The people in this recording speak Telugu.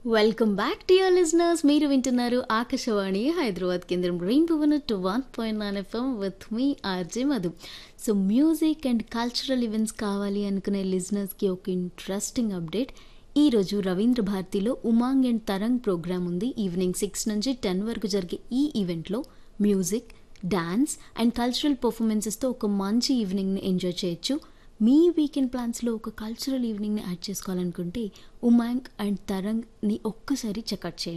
welcome back to your listeners మీరు వింటున్నారు ఆకాశవాణి హైదరాబాద్ కేంద్రం rainbow one two one point nine FM with me RJ Madhu so music and cultural events కావాలి అనుకునే లిజనర్స్కి ఒక ఇంట్రెస్టింగ్ అప్డేట్ ఈరోజు రవీంద్ర భారతిలో ఉమాంగ్ అండ్ తరంగ్ ప్రోగ్రామ్ ఉంది ఈవినింగ్ సిక్స్ నుంచి టెన్ వరకు జరిగే ఈ ఈవెంట్లో మ్యూజిక్ డాన్స్ అండ్ కల్చరల్ పర్ఫార్మెన్సెస్తో ఒక మంచి ఈవినింగ్ని ఎంజాయ్ చేయొచ్చు మీ వీకెండ్ ప్లాన్స్లో ఒక కల్చరల్ ఈవినింగ్ని యాడ్ చేసుకోవాలనుకుంటే ఉమాంగ్ అండ్ తరంగ్ని ఒక్కసారి చెక్అవుట్ చేయండి